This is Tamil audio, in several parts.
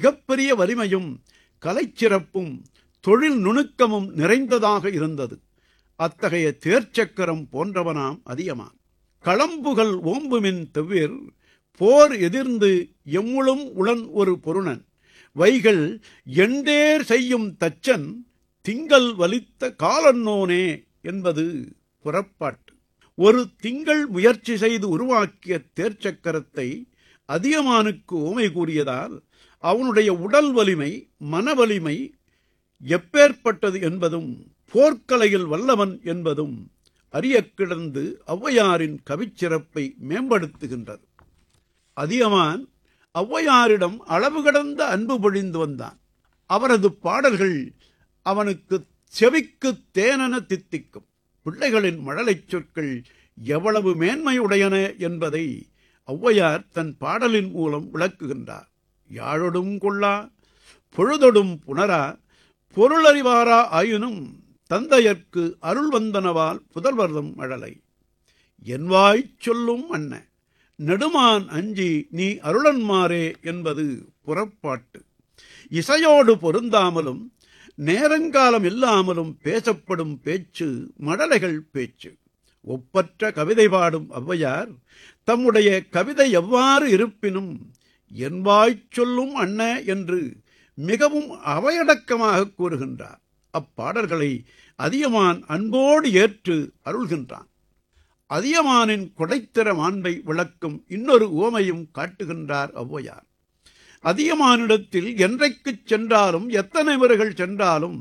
மிகப்பெரிய வலிமையும் கலைச்சிறப்பும் தொழில் நுணுக்கமும் நிறைந்ததாக இருந்தது அத்தகைய தேர்ச்சக்கரம் போன்றவனாம் அதியமான் களம்புகள் ஓம்புமின் தெவ்விர் போர் எதிர்ந்து எம்முளும் உளன் ஒரு பொருணன் வைகள் எண்டேர் செய்யும் தச்சன் திங்கள் வலித்த காலன்னோனே என்பது புறப்பாட்டு ஒரு திங்கள் முயற்சி செய்து உருவாக்கிய தேர்ச்சக்கரத்தை அதியமானுக்கு ஓமை கூறியதால் அவனுடைய உடல் வலிமை மன வலிமை எப்பேற்பட்டது என்பதும் போர்க்கலையில் வல்லவன் என்பதும் அறிய கிடந்து ஔவையாரின் கவிச்சிறப்பை மேம்படுத்துகின்றது அதியமான் ஔவையாரிடம் அளவு கடந்த அன்பு பொழிந்து வந்தான் அவரது பாடல்கள் அவனுக்கு செவிக்கு தேனென தித்திக்கும் பிள்ளைகளின் மழலைச் சொற்கள் எவ்வளவு மேன்மையுடையன என்பதை ஔவையார் தன் பாடலின் மூலம் விளக்குகின்றார் யாழொடும் கொள்ளா பொழுதொடும் புணரா பொருளறிவாரா ஆயினும் தந்தையர்க்கு அருள் வந்தனவால் புதல்வர்தம் மழலை என்வாய்ச் சொல்லும் அன்ன நெடுமான் அஞ்சி நீ அருளன்மாரே என்பது புறப்பாட்டு இசையோடு பொருந்தாமலும் நேரங்காலம் இல்லாமலும் பேசப்படும் பேச்சு மடலைகள் பேச்சு ஒப்பற்ற கவிதை பாடும் ஔவையார் தம்முடைய கவிதை எவ்வாறு இருப்பினும் என்வாய்ச் சொல்லும் அண்ண என்று மிகவும் அவையடக்கமாக கூறுகின்றார் அப்பாடல்களை அதியமான் அன்போடு ஏற்று அருள்கின்றான் அதியமானின் கொடைத்திற மாண்பை விளக்கும் இன்னொரு உவமையும் காட்டுகின்றார் ஔவையார் அதியமானிடத்தில் என்றைக்குச் சென்றாலும் எத்தனை முறைகள் சென்றாலும்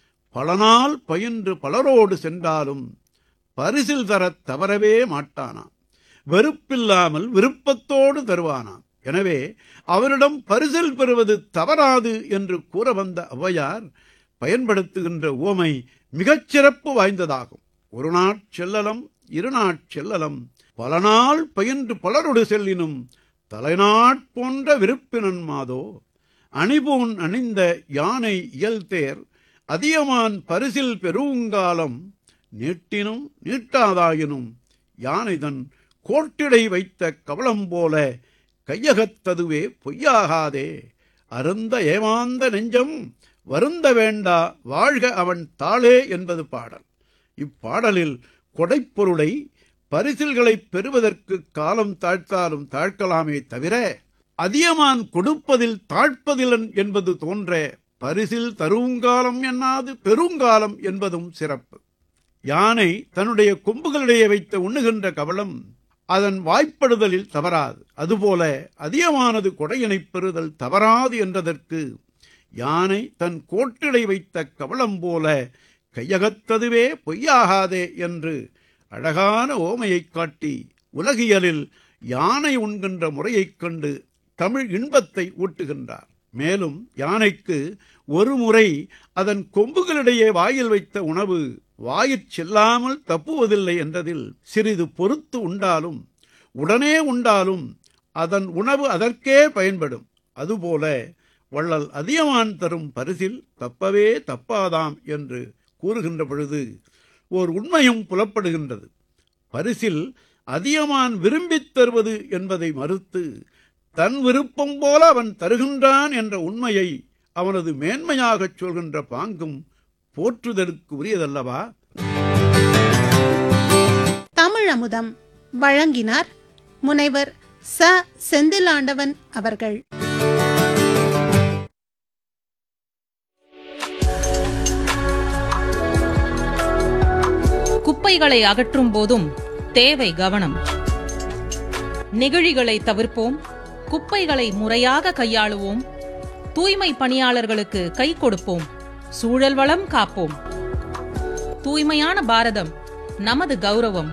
பல நாள் பயின்று பலரோடு சென்றாலும் பரிசில் தரத் தவறவே மாட்டானாம் வெறுப்பில்லாமல் விருப்பத்தோடு தருவானாம் எனவே அவனிடம் பரிசில் பெறுவது தவறாது என்று கூற வந்த ஔவையார் பயன்படுத்துகின்ற உவமை மிகச்சிறப்பு வாய்ந்ததாகும் ஒரு நாட் செல்லலம் இருநாட் செல்லலம் பல நாள் பயின்று பலரொடு செல்லினும் தலைநாட் போன்ற விருப்பினன் மாதோ அணிபூன் அணிந்த யானை இயல்தேர் அதியமான் பரிசில் பெருங்காலம் நீட்டினும் நீட்டாதாயினும் யானைதன் கோட்டிடை வைத்த கவளம் போல கையகத்ததுவே பொய்யாகாதே அருந்த ஏமாந்த நெஞ்சம் வருந்த வேண்டா வாழ்க அவன் தாளே என்பது பாடல் இப்பாடலில் கொடைப்பொருளை பரிசில்களை பெறுவதற்கு காலம் தாழ்த்தாலும் தாழ்க்கலாமே தவிர அதியமான் கொடுப்பதில் தாழ்ப்பதிலன் என்பது தோன்ற பரிசில் தருங்காலம் என்னாது பெருங்காலம் என்பதும் சிறப்பு யானை தன்னுடைய கொம்புகளிடையே வைத்த உண்ணுகின்ற கவளம் அதன் வாய்ப்படுதலில் தவறாது அதுபோல அதிகமானது கொடையினைப் பெறுதல் தவறாது என்றதற்கு யானை தன் கோட்டிடை வைத்த கவளம் போல கையகத்ததுவே பொய்யாகாதே என்று அழகான ஓமையைக் காட்டி உலகியலில் யானை உண்கின்ற முறையைக் கண்டு தமிழ் இன்பத்தை ஊட்டுகின்றார் மேலும் யானைக்கு ஒரு முறை அதன் கொம்புகளிடையே வாயில் வைத்த உணவு வாயிற் செல்லாமல் தப்புவதில்லை என்றதில் சிறிது பொறுத்து உண்டாலும் உடனே உண்டாலும் அதன் உணவு அதற்கே பயன்படும் அதுபோல வள்ளல் அதியமான் தரும் பரிசில் தப்பவே தப்பாதாம் என்று கூறுகின்ற பொழுது ஓர் உண்மையும் புலப்படுகின்றது பரிசில் அதியமான் விரும்பித் தருவது என்பதை மறுத்து தன் விருப்பம் போல அவன் தருகின்றான் என்ற உண்மையை அவனது மேன்மையாகச் சொல்கின்ற பாங்கும் போற்றுதலுக்கு உரியதல்லவா தமிழ் அமுதம் வழங்கினார் முனைவர் ச செந்திலாண்டவன் அவர்கள் குப்பைகளை அகற்றும் போதும் தேவை கவனம் நெகிழிகளை தவிர்ப்போம் குப்பைகளை முறையாக கையாளுவோம் தூய்மை பணியாளர்களுக்கு கை கொடுப்போம் சூழல் வளம் காப்போம் தூய்மையான பாரதம் நமது கௌரவம்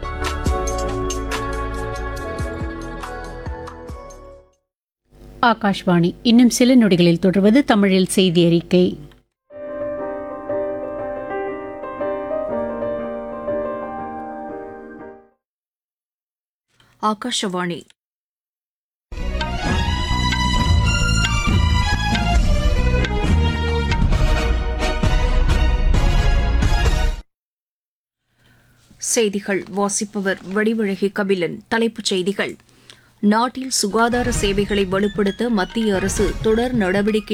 ஆகாஷ்வாணி இன்னும் சில நொடிகளில் தொடர்வது தமிழில் செய்தி அறிக்கை ಆಕಾಶವಾಣಿ செய்திகள் வாசிப்பவர் வடிவழகி கபிலன் தலைப்புச் செய்திகள் நாட்டில் சுகாதார சேவைகளை வலுப்படுத்த மத்திய அரசு தொடர் நடவடிக்கை